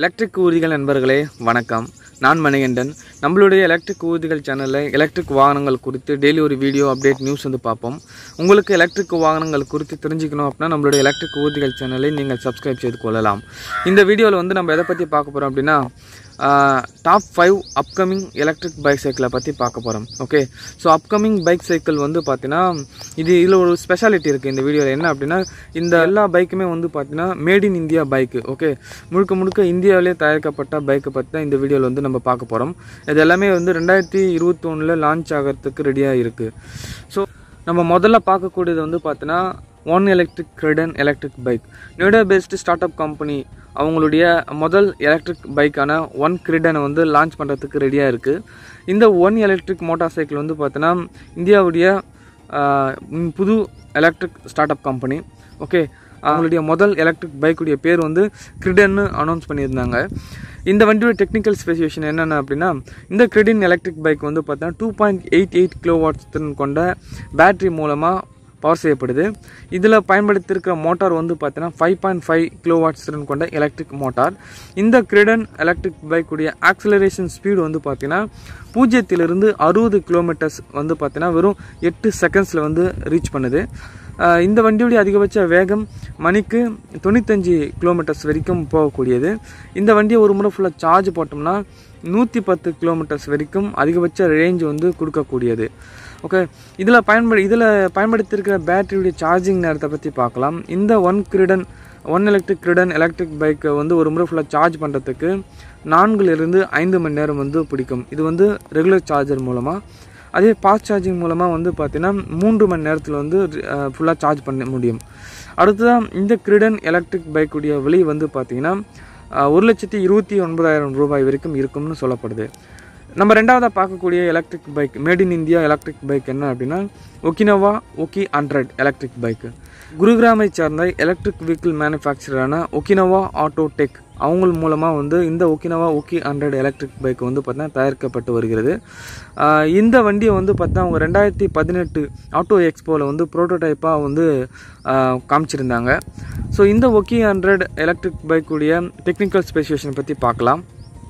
electric ஊர்திகள் நண்பர்களே வணக்கம் நான் மணிகண்டன் நம்மளுடைய எலக்ட்ரிக் ஊர்திகள் சேனலில் எலக்ட்ரிக் வாகனங்கள் குறித்து டெய்லி ஒரு வீடியோ அப்டேட் நியூஸ் வந்து பார்ப்போம் உங்களுக்கு எலக்ட்ரிக் வாகனங்கள் குறித்து தெரிஞ்சுக்கணும் அப்படின்னா நம்மளுடைய எலக்ட்ரிக் ஊர்திகள் சேனலை நீங்கள் சப்ஸ்கிரைப் செய்து கொள்ளலாம் இந்த வீடியோவில் வந்து நம்ம எதை பற்றி பார்க்க போகிறோம் அப்படின்னா top five upcoming electric bike சைக்கிளை பற்றி பார்க்க போகிறோம் okay so upcoming bike cycle வந்து பார்த்தீங்கன்னா இது இதில் ஒரு ஸ்பெஷாலிட்டி இருக்குது இந்த வீடியோவில் என்ன அப்படின்னா இந்த எல்லா பைக்குமே வந்து பார்த்தீங்கன்னா made in India bike okay முழுக்க முழுக்க இந்தியாவிலே தயாரிக்கப்பட்ட பைக்கை பற்றி தான் இந்த வீடியோவில் வந்து நம்ம பார்க்க போகிறோம் இது எல்லாமே வந்து ரெண்டாயிரத்தி இருபத்தொன்னில் லான்ச் ஆகிறதுக்கு ரெடியாக இருக்குது ஸோ நம்ம முதல்ல பார்க்கக்கூடியது வந்து பார்த்தீங்கன்னா one electric Kridn electric bike Noida based start up company அவங்களுடைய முதல் எலக்ட்ரிக் பைக்கான ஒன் கிரிடனை வந்து லான்ச் பண்ணுறதுக்கு ரெடியாக இருக்குது இந்த ஒன் எலக்ட்ரிக் மோட்டார் சைக்கிள் வந்து பார்த்தீங்கன்னா இந்தியாவுடைய ஆஹ், ம், புது electric start up company okay அவங்களுடைய முதல் எலக்ட்ரிக் பைக்குடைய பேர் வந்து கிரிடன்னு அனௌன்ஸ் பண்ணியிருந்தாங்க இந்த வண்டியோட டெக்னிக்கல் ஸ்பெசிஃபிகேஷன் என்னென்ன அப்படின்னா இந்த கிரிடின் எலக்ட்ரிக் பைக் வந்து பார்த்தீங்கன்னா two point eight eight kilo watts திறன் கொண்ட பேட்டரி மூலமாக பவர் செய்யப்படுது இதில் பயன்படுத்தியிருக்கிற மோட்டார் வந்து பார்த்தீங்கன்னா five point five kilo watts திறன் கொண்ட எலக்ட்ரிக் மோட்டார் இந்த கிரிடன் எலக்ட்ரிக் பைக்குடைய ஆக்சலரேஷன் ஸ்பீடு வந்து பார்த்தீங்கன்னா பூஜ்ஜியத்திலிருந்து அறுபது கிலோமீட்டர்ஸ் வந்து பார்த்தீங்கன்னா வெறும் எட்டு செகண்ட்ஸில் வந்து ரீச் பண்ணுது ஆஹ் இந்த வண்டியுடைய அதிகபட்ச வேகம் மணிக்கு தொண்ணூத்தஞ்சு கிலோமீட்டர்ஸ் வரைக்கும் போகக்கூடியது இந்த வண்டியை ஒரு முறை ஃபுல்லாக சார்ஜ் போட்டோம்னா நூற்றி பத்து கிலோமீட்டர்ஸ் வரைக்கும் அதிகபட்ச ரேஞ்ச் வந்து கொடுக்கக்கூடியது ஓகே இதில் பயன்படு இதில் பயன்படுத்தியிருக்கிற பேட்டரியுடைய சார்ஜிங் நேரத்தை பற்றி பார்க்கலாம் இந்த one Kridn one electric Kridn electric பைக்கை வந்து ஒரு முறை ஃபுல்லாக சார்ஜ் பண்ணுறதுக்கு நான்குலேருந்து ஐந்து மணி நேரம் வந்து பிடிக்கும் இது வந்து ரெகுலர் சார்ஜர் மூலமாக அதே ஃபாஸ்ட் சார்ஜிங் மூலமாக வந்து பார்த்தீங்கன்னா மூன்று மணி நேரத்தில் வந்து ஃபுல்லாக சார்ஜ் பண்ண முடியும் அடுத்ததாக இந்த கிரிடன் எலக்ட்ரிக் பைக்குடைய விலை வந்து பார்த்தீங்கன்னா அஹ், ஒரு லட்சத்தி இருபத்தி ஒன்பதாயிரம் ரூபாய் வரைக்கும் இருக்கும்னு சொல்லப்படுது நம்ம ரெண்டாவதாக பார்க்கக்கூடிய electric bike made in India electric bike என்ன அப்படின்னா Okinawa Okhi hundred electric bike குருகிராமை சார்ந்த எலக்ட்ரிக் வெஹிக்கிள் மேனுஃபேக்சரான ஒக்கினோவா ஆட்டோ டெக் அவங்க மூலமாக வந்து இந்த Okinawa Okhi hundred electric bike வந்து பார்த்தீங்கன்னா தயாரிக்கப்பட்டு வருகிறது ஆஹ் இந்த வண்டியை வந்து பார்த்தா அவங்க ரெண்டாயிரத்தி பதினெட்டு ஆட்டோ எக்ஸ்போவில் வந்து ப்ரோட்டோடைப்பாக வந்து ஆஹ் காமிச்சிருந்தாங்க ஸோ இந்த ஒக்கி ஹண்ட்ரட் எலக்ட்ரிக் பைக்குடைய டெக்னிக்கல் ஸ்பெசிஃபிகேஷன் பற்றி பார்க்கலாம்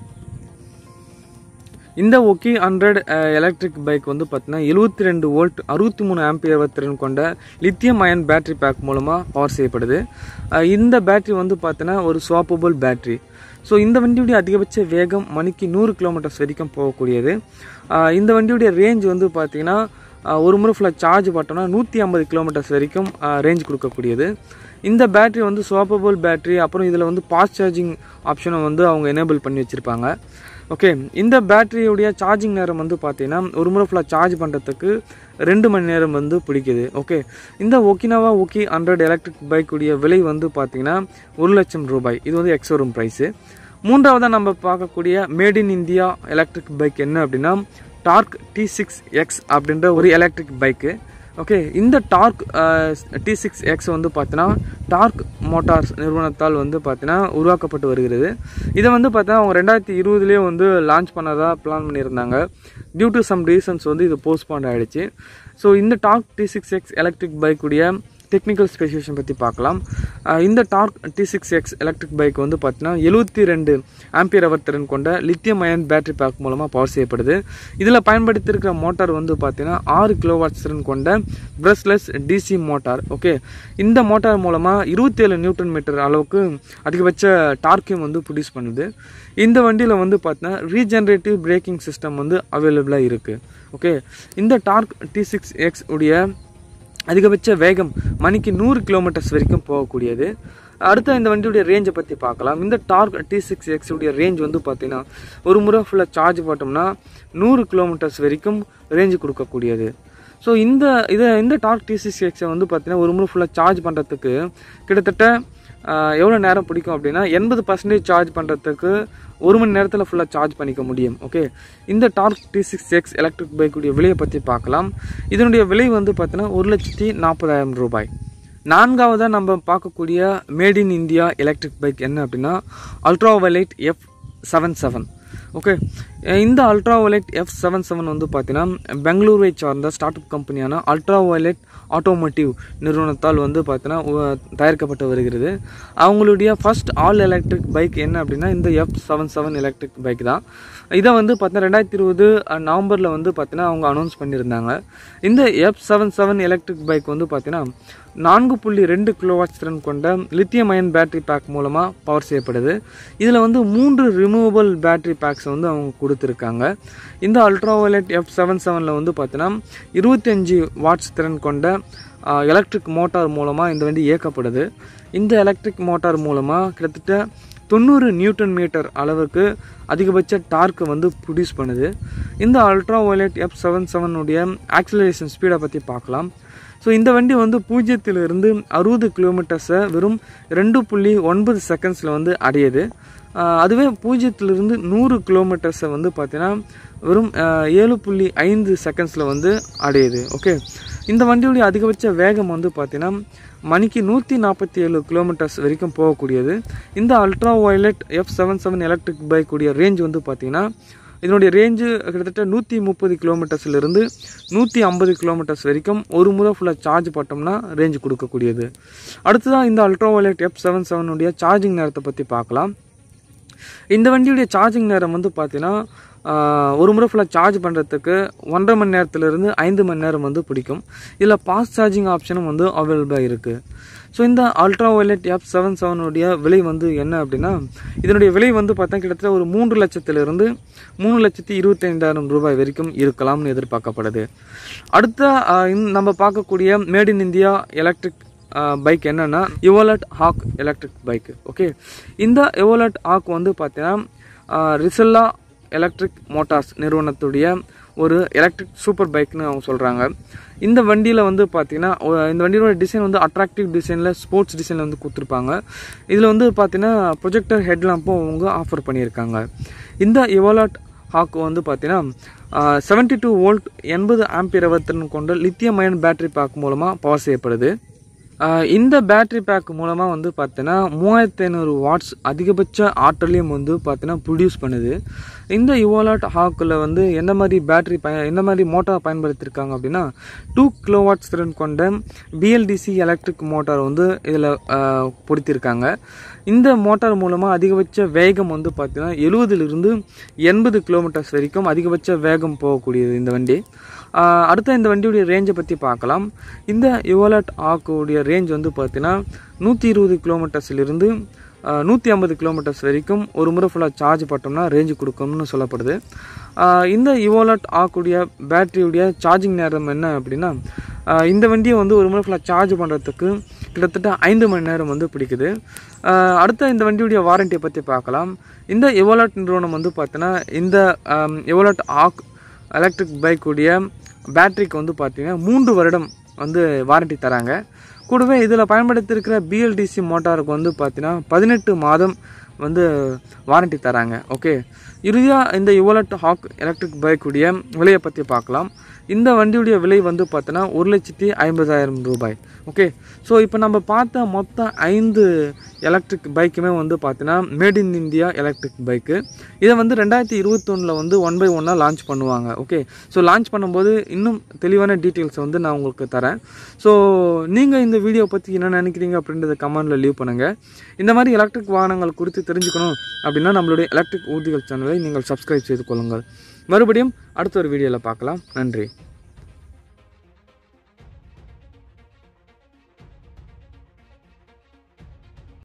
இந்த ஒக்கி ஹண்ட்ரட் எலக்ட்ரிக் பைக் வந்து பார்த்தீங்கன்னா எழுபத்தி ரெண்டு வோல்ட் அறுபத்தி மூணு ஆம்பியர் திறன் கொண்ட லித்தியம் அயன் பேட்டரி பேக் மூலமாக பவர் செய்யப்படுது அஹ் இந்த பேட்டரி வந்து பார்த்தீங்கன்னா ஒரு ஸ்வாப்பபிள் பேட்டரி ஸோ இந்த வண்டியுடைய அதிகபட்ச வேகம் மணிக்கு நூறு கிலோமீட்டர்ஸ் வரைக்கும் போகக்கூடியது அஹ் இந்த வண்டியுடைய ரேஞ்ச் வந்து பார்த்தீங்கன்னா அஹ் ஒரு முறை ஃபுல்லாக சார்ஜ் பார்த்தோம்னா நூற்றி ஐம்பது கிலோமீட்டர்ஸ் வரைக்கும் ரேஞ்ச் கொடுக்கக்கூடியது இந்த பேட்டரி வந்து ஸ்வாப்பபிள் பேட்டரி அப்புறம் இதில் வந்து ஃபாஸ்ட் சார்ஜிங் ஆப்ஷனை வந்து அவங்க எனேபிள் பண்ணி வச்சுருப்பாங்க ஓகே இந்த பேட்டரியுடைய சார்ஜிங் நேரம் வந்து பார்த்தீங்கன்னா ஒரு முறை ஃபுல்லாக சார்ஜ் பண்ணுறதுக்கு ரெண்டு மணி நேரம் வந்து பிடிக்குது ஓகே இந்த ஒக்கினாவா ஒக்கி ஹண்ட்ரட் எலக்ட்ரிக் பைக்குடைய விலை வந்து பார்த்தீங்கன்னா ஒரு லட்சம் ரூபாய் இது வந்து எக்ஸோரூம் ப்ரைஸு மூன்றாவதாக நம்ம பார்க்கக்கூடிய made in India electric bike என்ன அப்படின்னா டார்க் டி சிக்ஸ் எக்ஸ் அப்படின்ற ஒரு எலக்ட்ரிக் பைக்கு ஓகே இந்த டார்க் டி சிக்ஸ் எக்ஸ் வந்து பார்த்தீங்கன்னா டார்க் மோட்டார்ஸ் நிறுவனத்தால் வந்து பார்த்தீங்கன்னா உருவாக்கப்பட்டு வருகிறது இதை வந்து பார்த்தீங்கன்னா அவங்க ரெண்டாயிரத்தி இருபதுலேயே வந்து லான்ச் பண்ணதா பிளான் பண்ணியிருந்தாங்க டியூ டு சம் ரீசன்ஸ் வந்து இது போஸ்ட்பாண்ட் ஆகிடுச்சு ஸோ இந்த Tork T six X electric பைக்குடைய டெக்னிக்கல் ஸ்பெசிஃபிகேஷன் பற்றி பார்க்கலாம் அஹ் இந்த Tork T six X electric bike வந்து பார்த்தீங்கன்னா எழுபத்தி ரெண்டு ஆம்பியர் அவர் திறன் கொண்ட லித்தியம் அயன் பேட்டரி பேக் மூலமாக பவர் செய்யப்படுது இதில் பயன்படுத்தியிருக்கிற மோட்டார் வந்து பார்த்தீங்கன்னா ஆறு கிலோவாட்ஸ் திறன் கொண்ட பிரஷ்லெஸ் டிசி மோட்டார் ஓகே இந்த மோட்டார் மூலமாக இருபத்தேழு நியூட்டன் மீட்டர் அளவுக்கு அதிகபட்ச டார்க்கையும் வந்து ப்ரொடியூஸ் பண்ணுது இந்த வண்டியில் வந்து பார்த்தீங்கன்னா ரீஜெனரேட்டிவ் பிரேக்கிங் சிஸ்டம் வந்து அவைலபிளாக இருக்குது ஓகே இந்த டார்க் டி சிக்ஸ் எக்ஸ் உடைய அதிகபட்ச வேகம் மணிக்கு நூறு கிலோமீட்டர்ஸ் வரைக்கும் போகக்கூடியது அடுத்த இந்த வண்டியுடைய ரேஞ்சை பற்றி பார்க்கலாம் இந்த டார்க் டி சிக்ஸ் எக்ஸ் உடைய ரேஞ்ச் வந்து பார்த்தீங்கன்னா ஒரு முறை ஃபுல்லாக சார்ஜ் போட்டோம்னா நூறு கிலோமீட்டர்ஸ் வரைக்கும் ரேஞ்சு கொடுக்கக்கூடியது ஸோ இந்த இதை இந்த டார்க் டி சிக்ஸ் எக்ஸை வந்து பார்த்தீங்கன்னா ஒரு முறை ஃபுல்லாக சார்ஜ் பண்ணுறதுக்கு கிட்டத்தட்ட ஆஹ், எவ்வளோ நேரம் பிடிக்கும் அப்படின்னா எண்பது பர்சன்டேஜ் சார்ஜ் பண்ணுறதுக்கு ஒரு மணி நேரத்தில் ஃபுல்லாக சார்ஜ் பண்ணிக்க முடியும் ஓகே இந்த Tork T six X electric பைக்குடைய விலையை பற்றி பார்க்கலாம் இதனுடைய விலை வந்து பார்த்தீங்கன்னா ஒரு லட்சத்தி நாற்பதாயிரம் ரூபாய் நான்காவதாக நம்ம பார்க்கக்கூடிய made in India electric bike என்ன அப்படின்னா Ultraviolette F seven seven okay இந்த Ultraviolette F seven seven வந்து பார்த்தீங்கன்னா பெங்களூரை சார்ந்த ஸ்டார்ட் அப் கம்பெனியான அல்ட்ரா வயலட் ஆட்டோமோட்டிவ் நிறுவனத்தால் வந்து பார்த்தீங்கன்னா உ- தயாரிக்கப்பட்டு வருகிறது அவங்களுடைய ஃபர்ஸ்ட் ஆல் எலக்ட்ரிக் பைக் என்ன அப்படின்னா இந்த F seven seven electric bike தான் இதை வந்து பார்த்தீங்கன்னா ரெண்டாயிரத்தி இருபது நவம்பரில் வந்து பார்த்தீங்கன்னா அவங்க அனௌன்ஸ் பண்ணியிருந்தாங்க இந்த F seven seven electric bike வந்து பார்த்தீங்கன்னா நான்கு புள்ளி ரெண்டு கிலோவாட்ஸ் திறன் கொண்ட லித்தியம் அயன் பேட்டரி பேக் மூலமாக பவர் செய்யப்படுது இதில் வந்து மூன்று ரிமூவபிள் பேட்டரி பேக்ஸ் வந்து அவங்க கொடுத்துருக்காங்க இந்த அல்ட்ரா வயலட் எஃப் செவன் செவனில் வந்து பார்த்தீங்கன்னா இருபத்தஞ்சி வாட்ஸ் திறன் கொண்ட எலக்ட்ரிக் மோட்டார் மூலமாக இந்த வண்டி இயக்கப்படுது இந்த எலக்ட்ரிக் மோட்டார் மூலமாக கிட்டத்தட்ட தொண்ணூறு நியூட்டன் மீட்டர் அளவுக்கு அதிகபட்ச டார்க் வந்து ப்ரொடியூஸ் பண்ணுது இந்த அல்ட்ரா வயலட் எஃப் செவன் செவனுடைய ஆக்சிலரேஷன் ஸ்பீடை பற்றி பார்க்கலாம் ஸோ இந்த வண்டி வந்து பூஜ்ஜியத்திலிருந்து அறுபது கிலோமீட்டர்ஸை வெறும் ரெண்டு புள்ளி ஒன்பது செகண்ட்ஸில் வந்து அடையுது ஆஹ் அதுவே பூஜ்ஜியத்திலிருந்து நூறு கிலோமீட்டர்ஸை வந்து பார்த்தீங்கன்னா வெறும் ஆஹ் ஏழு புள்ளி ஐந்து செகண்ட்ஸில் வந்து அடையுது ஓகே இந்த வண்டியுடைய அதிகபட்ச வேகம் வந்து பார்த்தீங்கன்னா மணிக்கு நூற்றி நாற்பத்தி ஏழு கிலோமீட்டர்ஸ் வரைக்கும் போகக்கூடியது இந்த Ultraviolette F seven seven electric bike உடைய ரேஞ்ச் வந்து பார்த்தீங்கன்னா இதனுடைய ரேஞ்சு கிட்டத்தட்ட நூற்றி முப்பது கிலோமீட்டர்ஸ்லேருந்து நூற்றி ஐம்பது கிலோமீட்டர்ஸ் வரைக்கும் ஒரு முறை ஃபுல்லாக சார்ஜ் போட்டோம்னா ரேஞ்ச் கொடுக்கக்கூடியது அடுத்ததாக இந்த அல்ட்ரா வயலட் எஃப் செவன் செவனுடைய சார்ஜிங் நேரத்தை பற்றி பார்க்கலாம் இந்த வண்டியுடைய சார்ஜிங் நேரம் வந்து பார்த்தீங்கன்னா ஆஹ், ஒரு முறை ஃபுல்லாக சார்ஜ் பண்ணுறதுக்கு ஒன்றரை மணி நேரத்துலேருந்து ஐந்து மணி நேரம் வந்து பிடிக்கும் இதில் ஃபாஸ்ட் சார்ஜிங் ஆப்ஷனும் வந்து அவைலபிளாக இருக்குது ஸோ இந்த அல்ட்ரா வயலட் எஃப் செவன் செவனுடைய விலை வந்து என்ன அப்படின்னா இதனுடைய விலை வந்து பார்த்தா கிட்டத்தட்ட ஒரு மூன்று லட்சத்திலிருந்து மூணு லட்சத்தி இருபத்தைந்தாயிரம் ரூபாய் வரைக்கும் இருக்கலாம்னு எதிர்பார்க்கப்படுது அடுத்த ஆஹ், இந்த- நம்ம பார்க்கக்கூடிய made in India electric bike என்னன்னா Evolet Hawk electric bike okay இந்த இவோலட் ஹாக் வந்து பார்த்தீங்கன்னா ரிசல்லா எலக்ட்ரிக் மோட்டார்ஸ் நிறுவனத்துடைய ஒரு எலக்ட்ரிக் சூப்பர் பைக்னு அவங்க சொல்கிறாங்க இந்த வண்டியில் வந்து பார்த்தீங்கன்னா ஒ- இந்த வண்டியோட டிசைன் வந்து அட்ராக்டிவ் டிசைனில் ஸ்போர்ட்ஸ் டிசைனில் வந்து கொடுத்துருப்பாங்க இதில் வந்து பார்த்தீங்கன்னா ப்ரொஜெக்டர் ஹெட்லாம்பும் அவங்க ஆஃபர் பண்ணியிருக்காங்க இந்த இவோலாட் ஹாக் வந்து பார்த்தீங்கன்னா செவன்டி டூ வோல்ட் எண்பது ஆம்பியர் அவத்திறன் கொண்ட லித்தியம் அயன் பேட்டரி பேக் மூலமாக பவர் செய்யப்படுது ஆஹ் இந்த பேட்டரி பேக் மூலமாக வந்து பார்த்தீங்கன்னா மூவாயிரத்தி ஐநூறு வாட்ஸ் அதிகபட்ச ஆற்றலையும் வந்து பார்த்தீங்கன்னா ப்ரொடியூஸ் பண்ணுது இந்த யுவாலாட் ஹாக்கில் வந்து எந்த மாதிரி பேட்டரி பய எந்த மாதிரி மோட்டார் பயன்படுத்தியிருக்காங்க அப்படின்னா டூ கிலோ வாட்ஸ் திறன் கொண்ட பிஎல்டிசி எலக்ட்ரிக் மோட்டார் வந்து இதில் பொருத்தியிருக்காங்க இந்த மோட்டார் மூலமாக அதிகபட்ச வேகம் வந்து பார்த்தீங்கன்னா எழுபதுலேருந்து எண்பது கிலோமீட்டர்ஸ் வரைக்கும் அதிகபட்ச வேகம் போகக்கூடியது இந்த வண்டி ஆஹ் அடுத்த இந்த வண்டியுடைய ரேஞ்சை பற்றி பார்க்கலாம் இந்த யுவலட் ஆக்குடைய ரேஞ்ச் வந்து பார்த்தீங்கன்னா நூற்றி இருபது கிலோமீட்டர்ஸ்லேருந்து நூற்றி ஐம்பது கிலோமீட்டர்ஸ் வரைக்கும் ஒரு முறை ஃபுல்லாக சார்ஜ் போட்டோம்னா ரேஞ்சு கொடுக்கும்னு சொல்லப்படுது ஆஹ் இந்த யுவலட் ஆக்குடைய பேட்டரியுடைய சார்ஜிங் நேரம் என்ன அப்படின்னா ஆஹ் இந்த வண்டியை வந்து ஒரு முறை ஃபுல்லாக சார்ஜ் பண்ணுறதுக்கு கிட்டத்தட்ட ஐந்து மணி நேரம் வந்து பிடிக்குது ஆஹ் அடுத்த இந்த வண்டியுடைய வாரண்டியை பற்றி பார்க்கலாம் இந்த எவலட் நிறுவனம் வந்து பார்த்தீங்கன்னா இந்த எவலட் ஆக் எலக்ட்ரிக் பைக்குடைய பேட்டரிக்கு வந்து பார்த்தீங்கன்னா மூன்று வருடம் வந்து வாரண்டி தராங்க கூடவே இதில் பயன்படுத்தியிருக்கிற பிஎல்டிசி மோட்டாருக்கு வந்து பார்த்தீங்கன்னா பதினெட்டு மாதம் வந்து வாரண்டி தராங்க ஓகே இறுதியாக இந்த யுவலட் ஹாக் எலக்ட்ரிக் பைக்குடைய விலையை பற்றி பார்க்கலாம் இந்த வண்டியுடைய விலை வந்து பார்த்தோன்னா ஒரு லட்சத்தி ஐம்பதாயிரம் ரூபாய் ஓகே ஸோ இப்போ நம்ம பார்த்த மொத்தம் ஐந்து எலக்ட்ரிக் பைக்குமே வந்து பார்த்தீங்கன்னா made in India electric bike இதை வந்து ரெண்டாயிரத்தி இருபத்தொன்னில் வந்து ஒன் பை ஒன்னாக லான்ச் பண்ணுவாங்க ஓகே ஸோ லான்ச் பண்ணும்போது இன்னும் தெளிவான டீட்டெயில்ஸை வந்து நான் உங்களுக்கு தரேன் ஸோ நீங்கள் இந்த வீடியோ பற்றி என்ன நினைக்கிறீங்க அப்படின்றத கமெண்டில் லீவ் பண்ணுங்கள் இந்த மாதிரி எலக்ட்ரிக் வாகனங்கள் குறித்து தெரிஞ்சுக்கணும் அப்படின்னா நம்மளுடைய எலக்ட்ரிக் ஊர்திகள் சேனலை நீங்கள் சப்ஸ்கிரைப் செய்து கொள்ளுங்கள் மறுபடியும் அடுத்த ஒரு வீடியோவில் பார்க்கலாம் நன்றி